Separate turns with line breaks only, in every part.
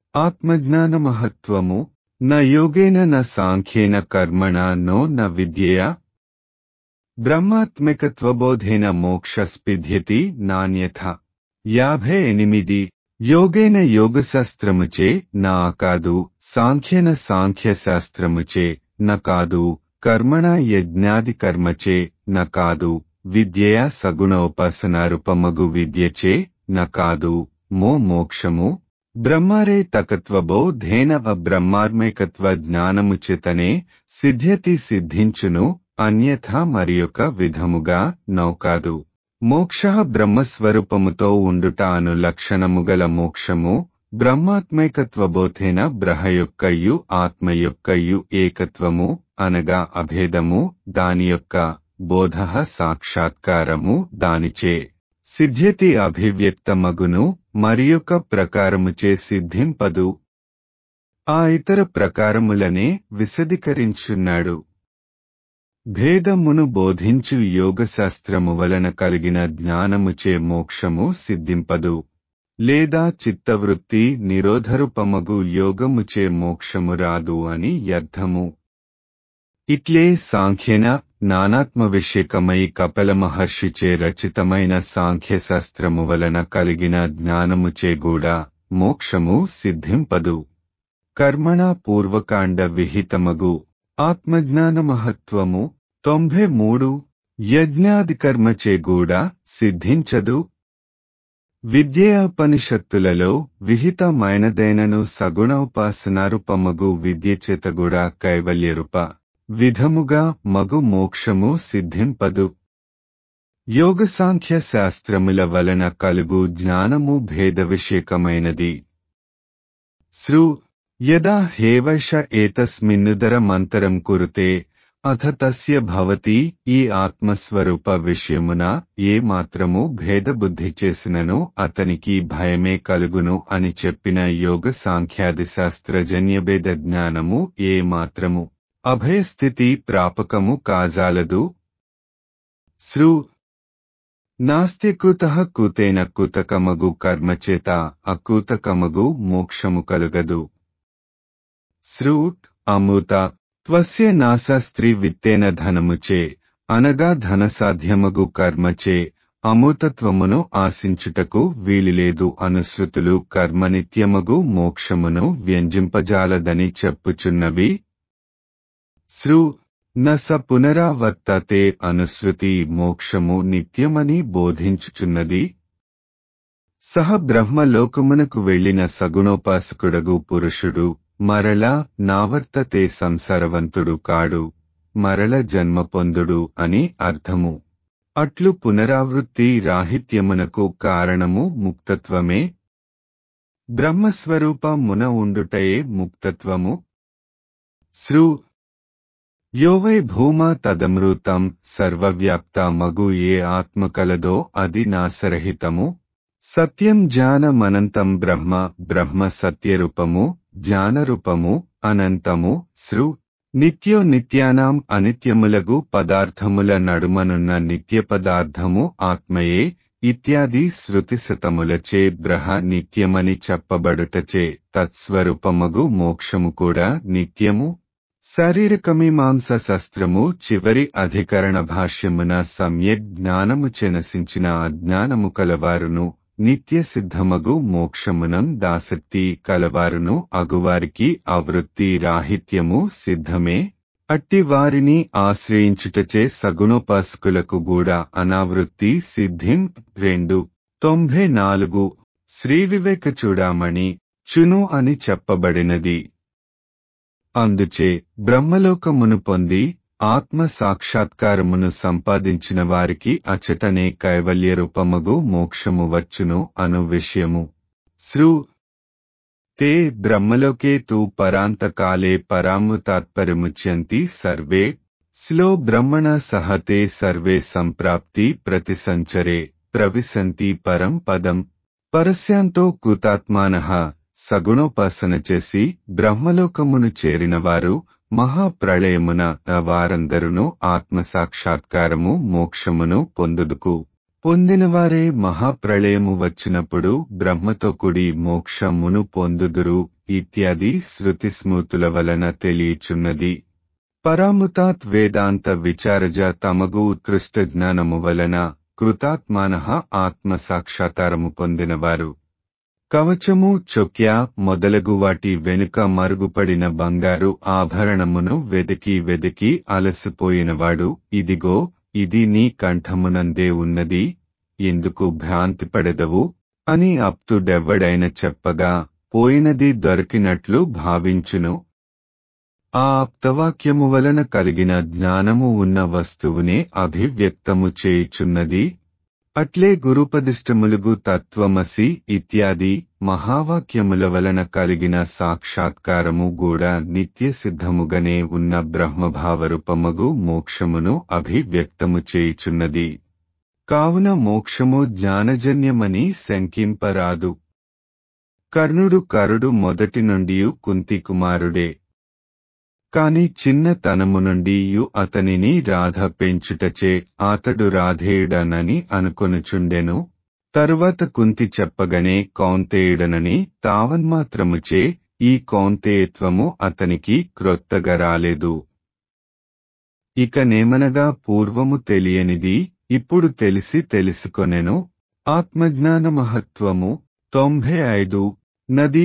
ఆత్మజ్ఞానమహత్వము న యోగేన న సాంఖ్యేన కర్మణ నో న విద్యయా బ్రహ్మాత్మికత్వబోధేన మోక్షస్పిధ్యతి నాణ్యథ యాభై ఎనిమిది యోగేన యోగశాస్త్రముచే నా కాదు సాంఖ్యన సాంఖ్యశాస్త్రముచే న కాదు కర్మణ యజ్ఞాది కర్మచే న కాదు విద్యయా సగుణోపాసనారూపమగు విద్యచే న కాదు మో మోక్షము బ్రహ్మారే తకత్వబోధేన బ్రహ్మార్మేకత్వ జ్ఞానముచేతనే సిద్ధ్యతి సిద్ధించును అన్యథా మరియొక విధముగా నౌకాదు మోక్ష బ్రహ్మస్వరూపముతో ఉండుట అను లక్షణముగల మోక్షము బ్రహ్మాత్మైకత్వబోధేన బ్రహ యొక్కయు ఆత్మ యొక్కయు ఏకత్వము అనగా అభేదము దాని యొక్క బోధ సాక్షాత్కారము దానిచే సిద్ధ్యతి అభివ్యక్తమగును మరియొక ప్రకారముచే సిద్ధింపదు ఆ ఇతర ప్రకారములనే విశదీకరించున్నాడు భేదమును బోధించు యోగశాస్త్రము వలన కలిగిన జ్ఞానముచే మోక్షము సిద్ధింపదు లేదా చిత్తవృత్తి నిరోధరూపమగు యోగముచే మోక్షము రాదు అని అర్థము ఇట్లే సాంఖ్యన నానాత్మ విషేకమై కపల మహర్షిచే రచితమైన సాంఖ్యశాస్త్రము వలన కలిగిన జ్ఞానముచే కూడా మోక్షము సిద్ధింపదు కర్మణ పూర్వకాండ విహితమగు ఆత్మజ్ఞాన మహత్వము తొంభై మూడు యజ్ఞాది కర్మచే కూడా సిద్ధించదు విద్యోపనిషత్తులలో విహితమైనదైనను సగుణోపాసనారూపమగు విద్య చేత కూడా కైవల్యరూప విధముగా మగు మోక్షము సిద్ధింపదు యోగ సాంఖ్య శాస్త్రముల వలన కలుగు జ్ఞానము భేద విషేకమైనది శ్రు యదా హేవైష ఏతస్మిన్నుదర మంతరం కురుతే అథ తస్య భవతి ఈ ఆత్మస్వరూప విషయమున ఏ మాత్రము భేదబుద్ధి చేసినను అతనికి భయమే కలుగును అని చెప్పిన యోగ సాంఖ్యాది శాస్త్రజన్యభేద జ్ఞానము ఏ మాత్రము అభయస్థితి ప్రాపకము కాజాలదు శ్రు నాస్త్యకృత కూతేన కుతకమగు కర్మచేత అకూతకమగు మోక్షము కలుగదు శ్రూట్ అమృత త్వస్య నాస స్త్రీ విత్తేన ధనముచే అనగా ధనసాధ్యమగు కర్మచే అమృతత్వమును ఆశించుటకు వీలులేదు అనుశృతులు కర్మనిత్యమగు మోక్షమును వ్యంజింపజాలదని చెప్పుచున్నవి శ్రు నస పునరావర్తతే అనుశృతి మోక్షము నిత్యమని బోధించుచున్నది సహ బ్రహ్మలోకమునకు వెళ్లిన సగుణోపాసకుడగు పురుషుడు మరల నావర్తతే సంసారవంతుడు కాడు మరల జన్మ పొందుడు అని అర్థము అట్లు పునరావృత్తి రాహిత్యమునకు కారణము ముక్తత్వమే బ్రహ్మస్వరూపమున ఉండుటయే ముక్తత్వము శ్రు యోవై భూమా తదమృతం సర్వవ్యాప్త మగు ఏ ఆత్మ కలదో అది నాశరహితము సత్యం జ్ఞానమనంతం బ్రహ్మ బ్రహ్మ సత్యరూపము జ్ఞానరూపము అనంతము శ్రు నిత్యో నిత్యానాం అనిత్యములగు పదార్థముల నడుమనున్న నిత్య పదార్థము ఆత్మయే ఇత్యాది శృతిశతములచే బ్రహ నిత్యమని చెప్పబడుటచే తత్స్వరూపమగు మోక్షము కూడా నిత్యము శారీరకమీమాంస శస్త్రము చివరి అధికరణ భాష్యమున సమ్యక్ జ్ఞానము చెనసించిన అజ్ఞానము కలవారును నిత్య సిద్ధమగు మోక్షమునం దాసక్తి కలవారును అగువారికి అవృత్తి రాహిత్యము సిద్ధమే అట్టి వారిని ఆశ్రయించుటచే సగుణోపాసకులకు కూడా అనావృత్తి సిద్ధిం రెండు తొంభై నాలుగు శ్రీ వివేక చూడామణి చును అని చెప్పబడినది అందుచే బ్రహ్మలోకమును పొంది ఆత్మ సాక్షాత్కారమును సంపాదించిన వారికి అచటనే కైవల్య రూపమగు మోక్షము వచ్చును అను విషయము శ్రు తే బ్రహ్మలోకే తు పరాంతకాలే పరాము తాత్పర్యముచ్యంతి సర్వే స్లో బ్రహ్మణ సహతే సర్వే సంప్రాప్తి ప్రతిసంచరే ప్రవిశంతి పరం పదం పరస్యాంతో కృతాత్మాన సగుణోపాసన చేసి బ్రహ్మలోకమును చేరినవారు మహాప్రళయమున వారందరును ఆత్మసాక్షాత్కారము మోక్షమును పొందుదుకు పొందినవారే మహాప్రళయము వచ్చినప్పుడు బ్రహ్మతో కుడి మోక్షమును పొందుదురు ఇత్యాది శృతిస్మృతుల వలన తెలియచున్నది పరాముతాత్ వేదాంత విచారజ తమగు ఉత్కృష్ట జ్ఞానము వలన కృతాత్మాన ఆత్మ సాక్షాత్కారము పొందినవారు కవచము చొక్యా మొదలగు వాటి వెనుక మరుగుపడిన బంగారు ఆభరణమును వెదికి వెదికి అలసిపోయినవాడు ఇదిగో ఇది నీ కంఠమునందే ఉన్నది ఎందుకు భ్రాంతి పడెదవు అని అప్తుడెవ్వడైన చెప్పగా పోయినది దొరికినట్లు భావించును ఆ ఆప్తవాక్యము వలన కలిగిన జ్ఞానము ఉన్న వస్తువునే అభివ్యక్తము చేయుచున్నది అట్లే గురుపదిష్టములుగు తత్వమసి ఇత్యాది మహావాక్యముల వలన కలిగిన సాక్షాత్కారము కూడా నిత్య సిద్ధముగానే ఉన్న బ్రహ్మభావరూపమగు మోక్షమును అభివ్యక్తము చేయుచున్నది కావున మోక్షము జ్ఞానజన్యమని శంకింపరాదు కర్ణుడు కరుడు మొదటి నుండి కుంతి కుమారుడే కాని చిన్నతనము నుండి అతనిని రాధ పెంచుటచే అతడు రాధేయుడనని అనుకొనుచుండెను తరువాత కుంతి చెప్పగనే కౌంతేయుడనని తావన్మాత్రముచే ఈ కౌంతేయత్వము అతనికి క్రొత్తగా రాలేదు ఇక నేమనగా పూర్వము తెలియనిది ఇప్పుడు తెలిసి తెలుసుకొనెను ఆత్మజ్ఞాన మహత్వము తొంభై ఐదు నది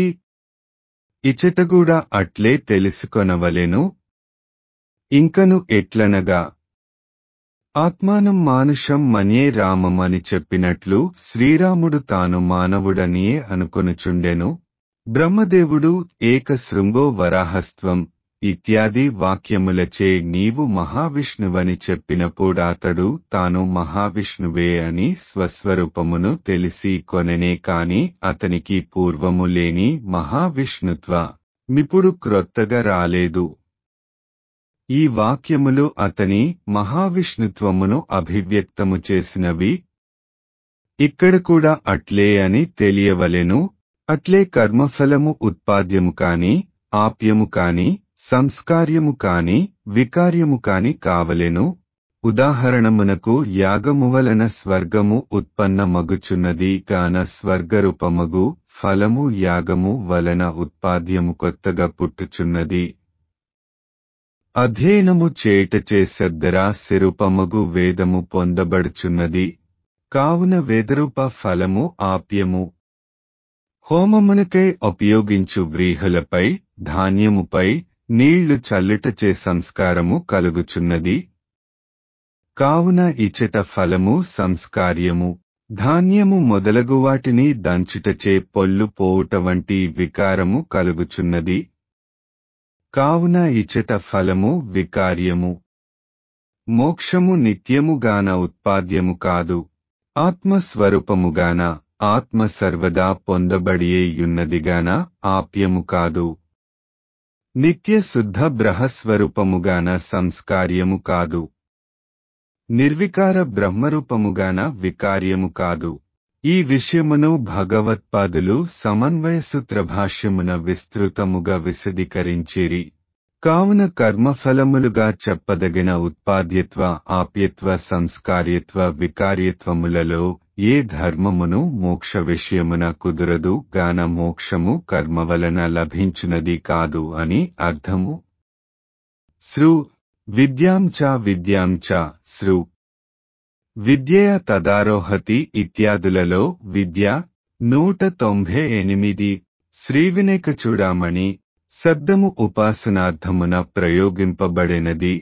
ఇచటగూడా అట్లే తెలుసుకొనవలెను ఇంకను ఎట్లనగా ఆత్మానం మానుషం మన్యే రామమని చెప్పినట్లు శ్రీరాముడు తాను మానవుడనియే అనుకొనుచుండెను బ్రహ్మదేవుడు ఏక శృంగో వరాహస్త్వం ఇత్యాది వాక్యములచే నీవు మహావిష్ణువని చెప్పినప్పుడాతడు తాను మహావిష్ణువే అని స్వస్వరూపమును తెలిసి కొనెనే కాని అతనికి పూర్వము లేని మహావిష్ణుత్వ మిప్పుడు క్రొత్తగా రాలేదు ఈ వాక్యములు అతని మహావిష్ణుత్వమును అభివ్యక్తము చేసినవి ఇక్కడ కూడా అట్లే అని తెలియవలెను అట్లే కర్మఫలము ఉత్పాద్యము కాని ఆప్యము కాని సంస్కార్యము కాని వికార్యము కాని కావలెను ఉదాహరణమునకు యాగము వలన స్వర్గము ఉత్పన్నమగుచున్నది గాన స్వర్గరూపమగు ఫలము యాగము వలన ఉత్పాద్యము కొత్తగా పుట్టుచున్నది అధ్యయనము చేయుటచే శ్రద్ధరా శిరూపమగు వేదము పొందబడుచున్నది కావున వేదరూప ఫలము ఆప్యము హోమమునకై ఉపయోగించు వ్రీహులపై ధాన్యముపై నీళ్లు చల్లుటచే సంస్కారము కలుగుచున్నది కావున ఇచట ఫలము సంస్కార్యము ధాన్యము మొదలగు వాటిని దంచుటచే పొల్లు పోవుట వంటి వికారము కలుగుచున్నది కావున ఇచట ఫలము వికార్యము మోక్షము నిత్యముగాన ఉత్పాద్యము కాదు ఆత్మస్వరూపముగాన ఆత్మ సర్వదా పొందబడియేయున్నదిగాన ఆప్యము కాదు నిత్య శుద్ధ బ్రహస్వరూపముగాన సంస్కార్యము కాదు నిర్వికార బ్రహ్మరూపముగాన వికార్యము కాదు ఈ విషయమును భగవత్పాదులు సమన్వయ సూత్ర భాష్యమున విస్తృతముగా విశదీకరించిరి కావున కర్మఫలములుగా చెప్పదగిన ఉత్పాద్యత్వ ఆప్యత్వ సంస్కార్యత్వ వికార్యత్వములలో ఏ ధర్మమును మోక్ష విషయమున కుదురదు గాన మోక్షము కర్మ వలన లభించునది కాదు అని అర్థము శృ విద్యాం చ విద్యాం చ శృ విద్యయ తదారోహతి ఇత్యాదులలో విద్య నూట తొంభై ఎనిమిది శ్రీవినేక చూడామణి శబ్దము ఉపాసనార్థమున ప్రయోగింపబడినది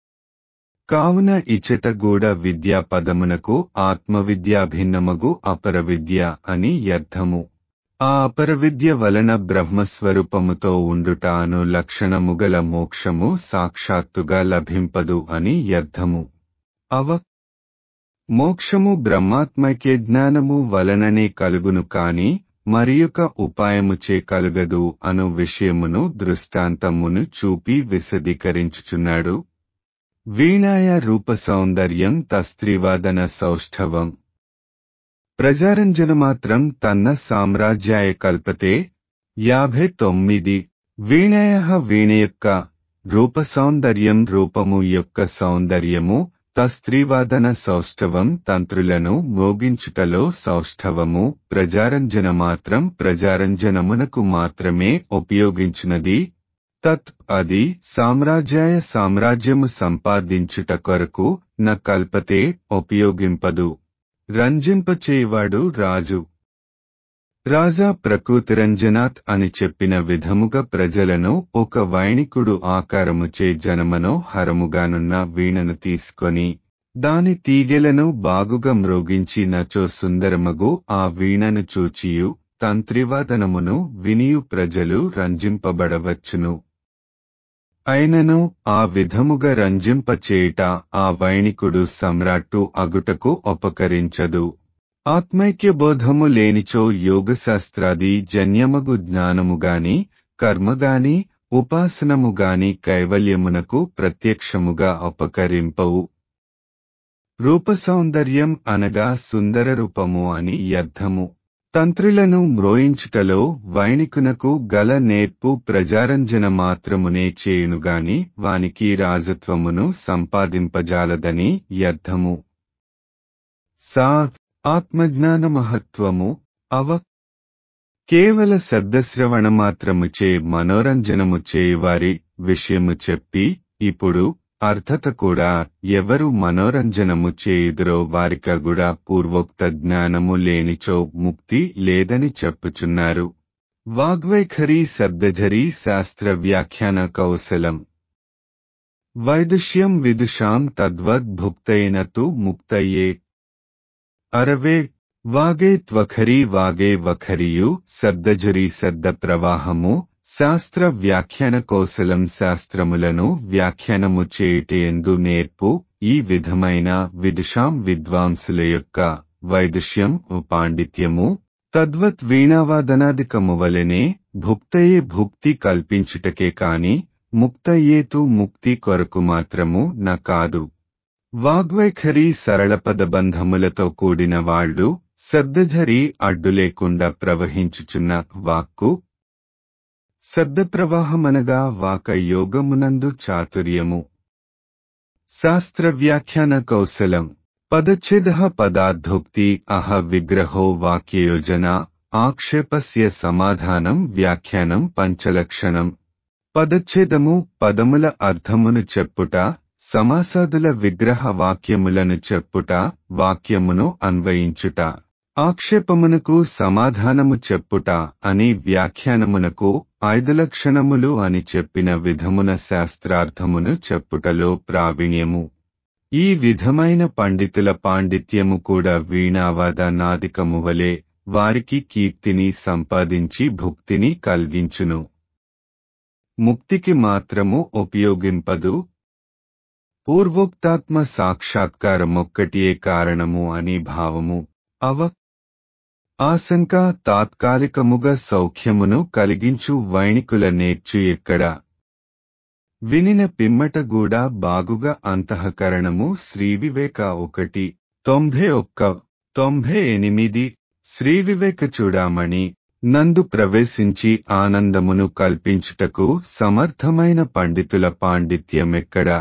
కావున ఇచట గూడ విద్యా పదమునకు ఆత్మవిద్యాభిన్నమగు అపరవిద్య అని అర్థము ఆ అపరవిద్య వలన బ్రహ్మస్వరూపముతో ఉండుట అను లక్షణముగల మోక్షము సాక్షాత్తుగా లభింపదు అని అర్థము అవ మోక్షము బ్రహ్మాత్మైక్య జ్ఞానము వలననే కలుగును కాని మరియొక ఉపాయముచే కలుగదు అను విషయమును దృష్టాంతమును చూపి విశదీకరించుచున్నాడు వీణాయ రూప సౌందర్యం తస్త్రీవాదన సౌష్ఠవం ప్రజారంజనమాత్రం తన్న సామ్రాజ్యాయ కల్పతే యాభై తొమ్మిది వీణయ వీణ యొక్క రూప సౌందర్యం రూపము యొక్క సౌందర్యము తస్త్రీవాదన సౌష్ఠవం తంత్రులను మోగించుటలో సౌష్ఠవము ప్రజారంజన మాత్రం ప్రజారంజనమునకు మాత్రమే ఉపయోగించినది తత్ అది సామ్రాజ్యాయ సామ్రాజ్యము సంపాదించుట కొరకు న కల్పతే ఉపయోగింపదు రంజింపచేవాడు రాజు రాజా ప్రకృతిరంజనాత్ అని చెప్పిన విధముగా ప్రజలను ఒక వైణికుడు ఆకారముచే జనమనో హరముగానున్న వీణను తీసుకొని దాని తీగెలను బాగుగా మ్రోగించి నచో సుందరమగు ఆ వీణను చూచియు తంత్రివాదనమును వినియు ప్రజలు రంజింపబడవచ్చును అయినను ఆ విధముగా రంజింపచేయుట ఆ వైణికుడు సమ్రాట్టు అగుటకు ఉపకరించదు ఆత్మైక్యబోధము లేనిచో యోగశాస్త్రాది జన్యమగు జ్ఞానముగాని కర్మగాని ఉపాసనముగాని కైవల్యమునకు ప్రత్యక్షముగా ఉపకరింపవు రూపసౌందర్యం అనగా సుందర రూపము అని అర్థము తంత్రులను మ్రోయించుటలో వైణికునకు గల నేర్పు ప్రజారంజన మాత్రమునే చేయునుగాని వానికి రాజత్వమును సంపాదింపజాలదని అర్థము సా ఆత్మజ్ఞాన మహత్వము అవ కేవల శబ్దశ్రవణ మాత్రముచే మనోరంజనము చేయువారి విషయము చెప్పి ఇప్పుడు అర్థత కూడా ఎవరు మనోరంజనము చేయుదురో వారికగుడా పూర్వోక్త జ్ఞానము లేనిచో ముక్తి లేదని చెప్పుచున్నారు వాగ్వైఖరి శబ్దఝరి శాస్త్ర వ్యాఖ్యాన కౌశలం వైదుష్యం విదుషాం తద్వద్భుక్తైన తు ముక్తయే అరవే వాగే త్వఖరి వాగే వఖరియు శబ్దజురి శబ్ద ప్రవాహము శాస్త్ర వ్యాఖ్యాన కౌశలం శాస్త్రములను వ్యాఖ్యానము చేయుటయందు నేర్పు ఈ విధమైన విదుషాం విద్వాంసుల యొక్క వైదుష్యం పాండిత్యము తద్వత్ వీణావాదనాదికము వలెనే భుక్తయే భుక్తి కల్పించుటకే కాని ముక్తయేతు ముక్తి కొరకు మాత్రము న కాదు వాగ్వైఖరి సరళ పదబంధములతో కూడిన వాళ్ళు శబ్దఝరి అడ్డు లేకుండా ప్రవహించుచున్న వాక్కు శబ్ద ప్రవాహమనగా వాక యోగమునందు చాతుర్యము శాస్త్ర వ్యాఖ్యాన కౌశలం పదచ్ఛేద పదార్థోక్తి అహ విగ్రహో వాక్యయోజన ఆక్షేపస్య సమాధానం వ్యాఖ్యానం పంచలక్షణం పదచ్ఛేదము పదముల అర్థమును చెప్పుట సమాసాదుల విగ్రహ వాక్యములను చెప్పుట వాక్యమును అన్వయించుట ఆక్షేపమునకు సమాధానము చెప్పుట అని వ్యాఖ్యానమునకు ఐదు లక్షణములు అని చెప్పిన విధమున శాస్త్రార్థమును చెప్పుటలో ప్రావీణ్యము ఈ విధమైన పండితుల పాండిత్యము కూడా వీణావాద నాదికము వలె వారికి కీర్తిని సంపాదించి భుక్తిని కలిగించును ముక్తికి మాత్రము ఉపయోగింపదు పూర్వోక్తాత్మ సాక్షాత్కారమొక్కటియే కారణము అని భావము అవ ఆశంక తాత్కాలికముగా సౌఖ్యమును కలిగించు వైణికుల నేర్చు ఎక్కడ వినిన పిమ్మట కూడా బాగుగా అంతఃకరణము శ్రీవివేక ఒకటి తొంభై ఒక్క తొంభై ఎనిమిది శ్రీవివేక చూడామణి నందు ప్రవేశించి ఆనందమును కల్పించుటకు సమర్థమైన పండితుల పాండిత్యమెక్కడా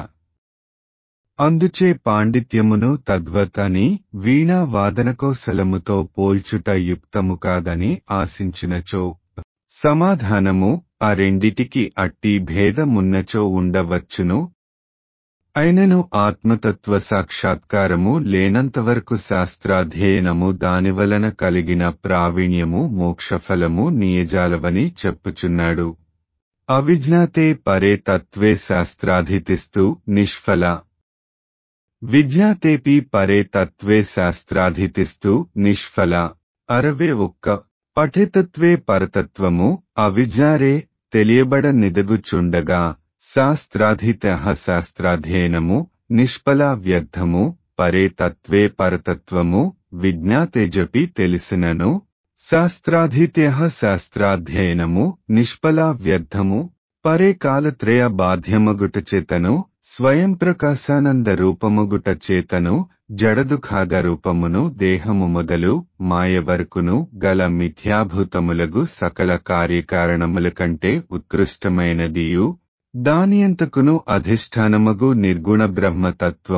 అందుచే పాండిత్యమును తద్వతని వీణా వాదనకోశలముతో పోల్చుట యుక్తము కాదని ఆశించినచో సమాధానము ఆ రెండిటికి అట్టి భేదమున్నచో ఉండవచ్చును అయినను ఆత్మతత్వ సాక్షాత్కారము లేనంతవరకు శాస్త్రాధ్యయనము దానివలన కలిగిన ప్రావీణ్యము మోక్షఫలము నియజాలవని చెప్పుచున్నాడు అవిజ్ఞాతే పరే తత్వే శాస్త్రాధితిస్తూ నిష్ఫల విజ్ఞాతేపి పరే తత్వే శాస్త్రాధితిస్తూ నిష్ఫల అరవే ఒక్క పఠితత్వే పరతత్వము అవిజ్ఞారే తెలియబడ నిదగుచుండగా శాస్త్రాధిత శాస్త్రాధ్యయనము నిష్ఫల వ్యర్థము పరే తత్వే పరతత్వము విజ్ఞాతేజపి తెలిసినను శాస్త్రాధిత్య శాస్త్రాధ్యయనము నిష్ఫల వ్యర్థము పరే కాలత్రయ బాధ్యమగుట చేతను స్వయం ప్రకాశానంద రూపముగుట చేతను జడదుఖాద రూపమును దేహము మొదలు మాయ వరకును గల మిథ్యాభూతములగు సకల కార్యకారణముల కంటే ఉత్కృష్టమైనదియు దానియంతకును అధిష్టానమగు నిర్గుణ బ్రహ్మతత్వము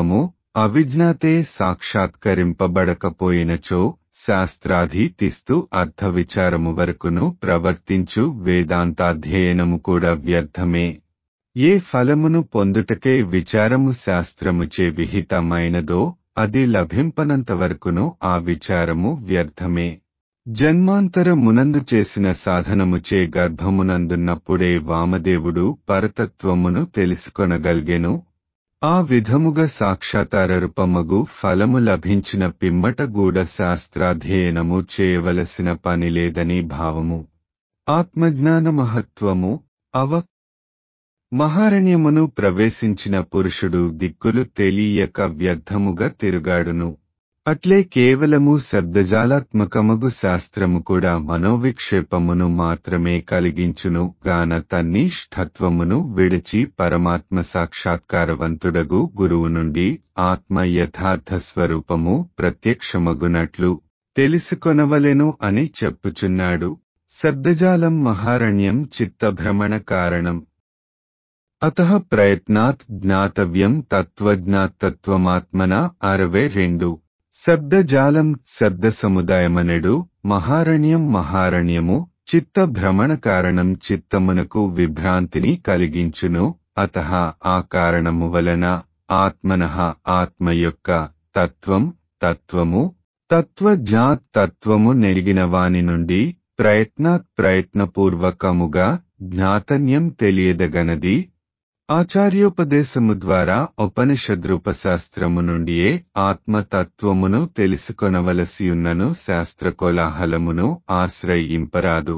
అవిజ్ఞాతే సాక్షాత్కరింపబడకపోయినచో శాస్త్రాధీతిస్తూ అర్థ విచారము వరకును ప్రవర్తించు వేదాంతాధ్యయనము కూడా వ్యర్థమే ఏ ఫలమును పొందుటకే విచారము శాస్త్రముచే విహితమైనదో అది లభింపనంతవరకును ఆ విచారము వ్యర్థమే జన్మాంతరమునందు చేసిన సాధనముచే గర్భమునందున్నప్పుడే వామదేవుడు పరతత్వమును తెలుసుకొనగలిగెను ఆ విధముగా సాక్షాతార రూపమగు ఫలము లభించిన పిమ్మట గూడ శాస్త్రాధ్యయనము చేయవలసిన పని లేదని భావము ఆత్మజ్ఞాన మహత్వము అవ మహారణ్యమును ప్రవేశించిన పురుషుడు దిక్కులు తెలియక వ్యర్థముగా తిరుగాడును అట్లే కేవలము శబ్దజాలాత్మకమగు శాస్త్రము కూడా మనోవిక్షేపమును మాత్రమే కలిగించును గాన తన్నిష్ఠత్వమును విడిచి పరమాత్మ సాక్షాత్కారవంతుడగు గురువు నుండి ఆత్మ యథార్థ స్వరూపము ప్రత్యక్షమగునట్లు తెలుసుకొనవలెను అని చెప్పుచున్నాడు శబ్దజాలం మహారణ్యం చిత్తభ్రమణ కారణం అత ప్రయత్నాత్ జ్ఞాతవ్యం తత్వజ్ఞాతత్వమాత్మన అరవై రెండు శబ్దజాలం శబ్ద సముదాయమనెడు మహారణ్యం మహారణ్యము చిత్త భ్రమణ కారణం చిత్తమునకు విభ్రాంతిని కలిగించును అత ఆ కారణము వలన ఆత్మన ఆత్మ యొక్క తత్వం తత్వము తత్వజ్ఞాత్ తత్వము నెరిగిన వాని నుండి ప్రయత్నాత్ ప్రయత్నపూర్వకముగా జ్ఞాతన్యం తెలియదగనది ఆచార్యోపదేశము ద్వారా ఉపనిషద్రూపశాస్త్రము నుండియే ఆత్మతత్వమును తెలుసుకొనవలసియున్నను శాస్త్రకోలాహలమును ఆశ్రయింపరాదు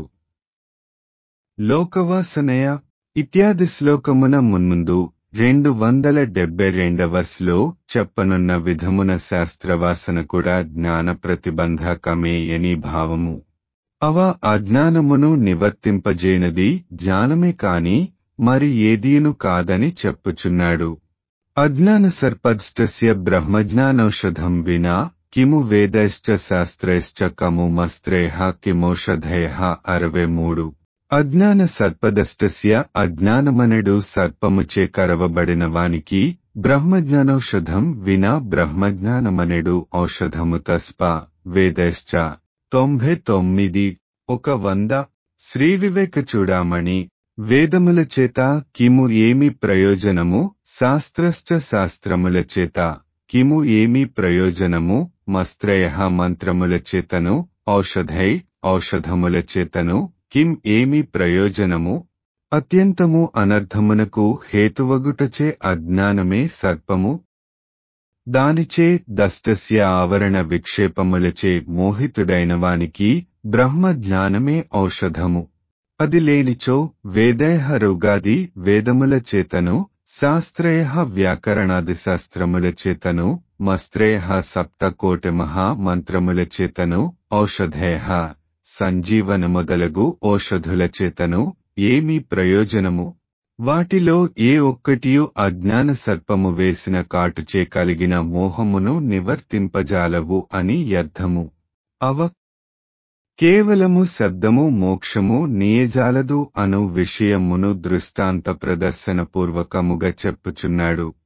లోకవాసనయ ఇత్యాది శ్లోకమున మున్ముందు రెండు వందల డెబ్బై రెండవ చెప్పనున్న విధమున శాస్త్రవాసన కూడా జ్ఞాన ప్రతిబంధకమే అని భావము అవ అజ్ఞానమును నివర్తింపజేనది జ్ఞానమే కాని మరి ఏదీను కాదని చెప్పుచున్నాడు అజ్ఞాన సర్పద్ష్టస్య బ్రహ్మజ్ఞానౌషధం వినా కిము వేదైశ్చ శాస్త్రైశ్చ కము మస్త్రేహ కిమౌషధయ అరవై మూడు అజ్ఞాన సర్పదష్టస్య అజ్ఞానమనడు సర్పముచే కరవబడిన వానికి బ్రహ్మజ్ఞానౌషధం వినా బ్రహ్మజ్ఞానమనెడు ఔషధము తస్ప వేదైశ్చ తొంభై తొమ్మిది ఒక వంద శ్రీ వివేక చూడామణి వేదముల చేత కిము ఏమి ప్రయోజనము శాస్త్రశ్చ శాస్త్రముల చేత కిము ఏమి ప్రయోజనము మస్త్రయ మంత్రముల చేతను ఔషధై ఔషధముల చేతను కిం ఏమి ప్రయోజనము అత్యంతము అనర్థమునకు హేతువగుటచే అజ్ఞానమే సర్పము దానిచే దష్టస్య ఆవరణ విక్షేపములచే మోహితుడైన వానికి బ్రహ్మ జ్ఞానమే ఔషధము అది లేనిచో వేదయ రుగాది వేదముల చేతను శాస్త్రయ వ్యాకరణాది శాస్త్రముల చేతను మస్త్రేయ సప్తకోటి మహామంత్రముల చేతను ఔషధయ సంజీవన మొదలగు ఔషధుల చేతను ఏమీ ప్రయోజనము వాటిలో ఏ ఒక్కటియు అజ్ఞాన సర్పము వేసిన కాటుచే కలిగిన మోహమును నివర్తింపజాలవు అని అర్థము అవ కేవలము శబ్దము మోక్షము నియజాలదు అను విషయమును దృష్టాంత ప్రదర్శన పూర్వకముగా చెప్పుచున్నాడు